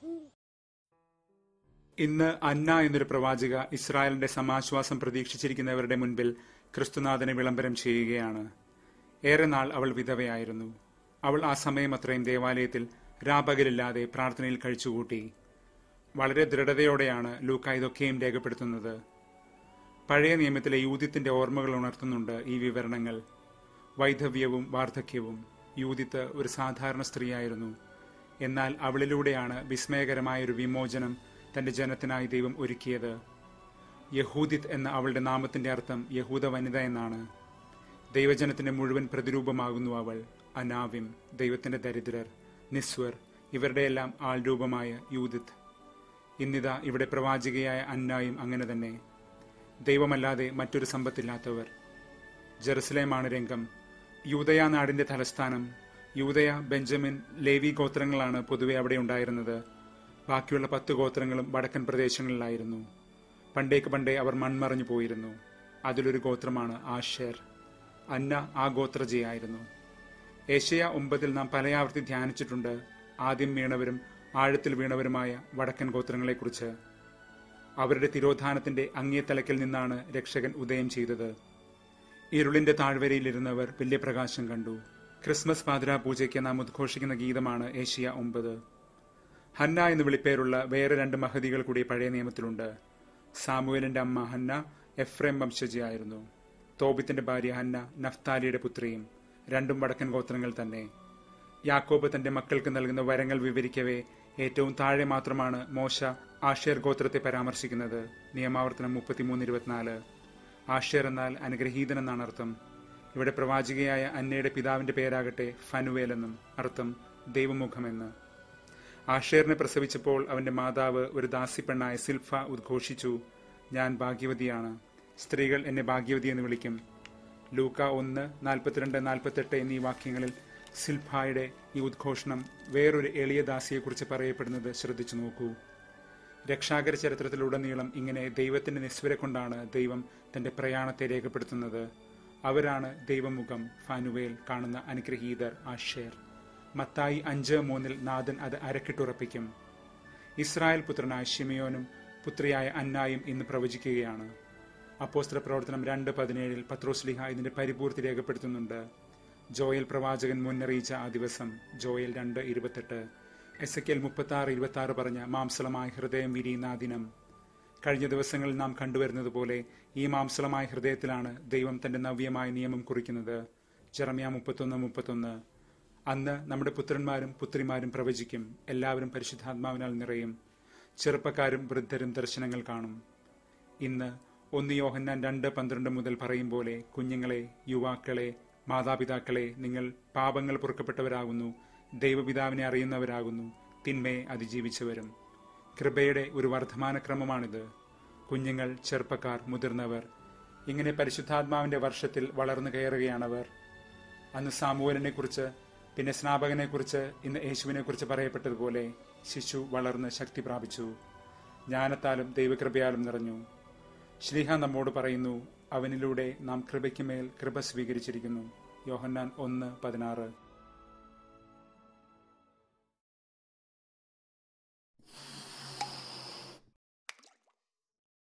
ഇന്ന് അന്ന എന്നൊരു പ്രവാചക ഇസ്രായേലിന്റെ സമാശ്വാസം പ്രതീക്ഷിച്ചിരിക്കുന്നവരുടെ മുൻപിൽ ക്രിസ്തുനാഥനെ വിളംബരം ചെയ്യുകയാണ് ഏറെ നാൾ അവൾ വിധവയായിരുന്നു അവൾ ആ സമയം അത്രയും ദേവാലയത്തിൽ രാപകലില്ലാതെ പ്രാർത്ഥനയിൽ കഴിച്ചുകൂട്ടി വളരെ ദൃഢതയോടെയാണ് ലൂക്ക ഇതൊക്കെയും രേഖപ്പെടുത്തുന്നത് പഴയ നിയമത്തിലെ യൂതിത്തിന്റെ ഓർമ്മകൾ ഉണർത്തുന്നുണ്ട് ഈ വിവരണങ്ങൾ വൈധവ്യവും വാർദ്ധക്യവും യൂതിത്ത് ഒരു സാധാരണ സ്ത്രീയായിരുന്നു എന്നാൽ അവളിലൂടെയാണ് വിസ്മയകരമായ ഒരു വിമോചനം തന്റെ ജനത്തിനായി ദൈവം ഒരുക്കിയത് യഹൂദിത് എന്ന അവളുടെ നാമത്തിന്റെ അർത്ഥം യഹൂദ വനിത എന്നാണ് ദൈവജനത്തിന്റെ മുഴുവൻ പ്രതിരൂപമാകുന്നു അവൾ അനാവിം ദൈവത്തിന്റെ ദരിദ്രർ നിസ്വർ ഇവരുടെയെല്ലാം ആൾരൂപമായ യൂതിത് ഇന്നിതാ ഇവിടെ പ്രവാചികയായ അന്നായും അങ്ങനെ തന്നെ ദൈവമല്ലാതെ മറ്റൊരു സമ്പത്തില്ലാത്തവർ ജെറുസലേമാണ് രംഗം യൂതയ നാടിന്റെ തലസ്ഥാനം യൂതയ ബെഞ്ചമിൻ ലേവി ഗോത്രങ്ങളാണ് പൊതുവെ അവിടെ ഉണ്ടായിരുന്നത് ബാക്കിയുള്ള പത്ത് ഗോത്രങ്ങളും വടക്കൻ പ്രദേശങ്ങളിലായിരുന്നു പണ്ടേക്ക് പണ്ടേ അവർ മൺമറഞ്ഞു പോയിരുന്നു അതിലൊരു ഗോത്രമാണ് ആഷേർ അന്ന ആ ഗോത്രജയായിരുന്നു ഏഷ്യ ഒമ്പതിൽ നാം പലയാവർത്തി ധ്യാനിച്ചിട്ടുണ്ട് ആദ്യം വീണവരും ആഴത്തിൽ വീണവരുമായ വടക്കൻ ഗോത്രങ്ങളെക്കുറിച്ച് അവരുടെ തിരോധാനത്തിന്റെ അങ്ങേത്തലക്കിൽ നിന്നാണ് രക്ഷകൻ ഉദയം ചെയ്തത് ഇരുളിന്റെ താഴ്വരയിലിരുന്നവർ വലിയ പ്രകാശം കണ്ടു ക്രിസ്മസ് പാതിരാ പൂജയ്ക്ക് നാം ഉദ്ഘോഷിക്കുന്ന ഗീതമാണ് ഏഷ്യ ഒമ്പത് ഹന്ന എന്ന് വിളിപ്പേരുള്ള വേറെ രണ്ട് മഹതികൾ കൂടി പഴയ നിയമത്തിലുണ്ട് സാമുവേലിന്റെ അമ്മ ഹന്ന എഫ്രേം വംശജിയായിരുന്നു തോബിത്തിന്റെ ഭാര്യ ഹന്ന നഫ്താലിയുടെ പുത്രിയും രണ്ടും വടക്കൻ ഗോത്രങ്ങൾ തന്നെ യാക്കോബ് തന്റെ മക്കൾക്ക് നൽകുന്ന വരങ്ങൾ വിവരിക്കവേ ഏറ്റവും താഴെ മാത്രമാണ് മോശ ആഷേർ ഗോത്രത്തെ പരാമർശിക്കുന്നത് നിയമാവർത്തനം മുപ്പത്തിമൂന്ന് ഇരുപത്തിനാല് ആഷേർ എന്നാൽ അനുഗ്രഹീതൻ എന്നാണ് അർത്ഥം ഇവിടെ പ്രവാചികയായ അന്നയുടെ പിതാവിന്റെ പേരാകട്ടെ ഫനുവേൽ എന്നും അർത്ഥം ദൈവമുഖമെന്ന് ആഷേറിനെ പ്രസവിച്ചപ്പോൾ അവന്റെ മാതാവ് ഒരു ദാസിപ്പെണ്ണായ സിൽഫ ഉദ്ഘോഷിച്ചു ഞാൻ ഭാഗ്യവതിയാണ് സ്ത്രീകൾ എന്നെ ഭാഗ്യവതി എന്ന് വിളിക്കും ലൂക്ക ഒന്ന് നാൽപ്പത്തിരണ്ട് നാൽപ്പത്തെട്ട് എന്നീ വാക്യങ്ങളിൽ സിൽഫായുടെ ഈ ഉദ്ഘോഷണം വേറൊരു എളിയ ദാസിയെക്കുറിച്ച് പറയപ്പെടുന്നത് ശ്രദ്ധിച്ചു നോക്കൂ രക്ഷാകര ചരിത്രത്തിലുടനീളം ഇങ്ങനെ ദൈവത്തിന്റെ നിസ്വരെ കൊണ്ടാണ് ദൈവം തന്റെ പ്രയാണത്തെ രേഖപ്പെടുത്തുന്നത് അവരാണ് ദൈവമുഖം ഫാനുവേൽ കാണുന്ന അനുഗ്രഹീതർ ആഷേർ മത്തായി അഞ്ച് മൂന്നിൽ നാഥൻ അത് അരക്കിട്ടുറപ്പിക്കും ഇസ്രായേൽ പുത്രനായ ഷിമിയോനും പുത്രിയായ അന്നായും ഇന്ന് പ്രവചിക്കുകയാണ് അപ്പോസ്ത്ര പ്രവർത്തനം രണ്ട് പതിനേഴിൽ പത്രോസ്ലിഹ ഇതിന്റെ പരിപൂർത്തി രേഖപ്പെടുത്തുന്നുണ്ട് ജോയൽ പ്രവാചകൻ മുന്നറിയിച്ച ആ ദിവസം ജോയൽ രണ്ട് ഇരുപത്തെട്ട് എസ് എ കെൽ മുപ്പത്തി ആറ് ഇരുപത്തി ആറ് പറഞ്ഞ മാംസളമായ ഹൃദയം വിരിയുന്ന ആ ദിനം കഴിഞ്ഞ ദിവസങ്ങളിൽ നാം കണ്ടുവരുന്നത് പോലെ ഈ മാംസളമായ ഹൃദയത്തിലാണ് ദൈവം തന്റെ നവ്യമായ നിയമം കുറിക്കുന്നത് ജെറമ്യ മുപ്പത്തൊന്ന് മുപ്പത്തൊന്ന് അന്ന് നമ്മുടെ പുത്രന്മാരും പുത്രിമാരും പ്രവചിക്കും എല്ലാവരും പരിശുദ്ധാത്മാവിനാൽ നിറയും ചെറുപ്പക്കാരും വൃദ്ധരും ദർശനങ്ങൾ കാണും ഇന്ന് ഒന്ന് യോഹന്നാൻ രണ്ട് പന്ത്രണ്ട് മുതൽ പറയും പോലെ കുഞ്ഞുങ്ങളെ യുവാക്കളെ മാതാപിതാക്കളെ നിങ്ങൾ പാപങ്ങൾ പൊറുക്കപ്പെട്ടവരാകുന്നു ദൈവപിതാവിനെ അറിയുന്നവരാകുന്നു തിന്മയെ അതിജീവിച്ചവരും കൃപയുടെ ഒരു വർദ്ധമാനക്രമമാണിത് കുഞ്ഞുങ്ങൾ ചെറുപ്പക്കാർ മുതിർന്നവർ ഇങ്ങനെ പരിശുദ്ധാത്മാവിന്റെ വർഷത്തിൽ വളർന്നു കയറുകയാണവർ അന്ന് സാമൂഹലിനെ കുറിച്ച് പിന്നെ സ്നാപകനെ കുറിച്ച് ഇന്ന് യേശുവിനെ കുറിച്ച് പറയപ്പെട്ടതുപോലെ ശിശു വളർന്ന് ശക്തി പ്രാപിച്ചു ജ്ഞാനത്താലും ദൈവകൃപയാലും നിറഞ്ഞു ശ്രീഹ നമ്മോട് പറയുന്നു അവനിലൂടെ നാം കൃപയ്ക്കുമേൽ കൃപ സ്വീകരിച്ചിരിക്കുന്നു യോഹന്നാൻ ഒന്ന് പതിനാറ്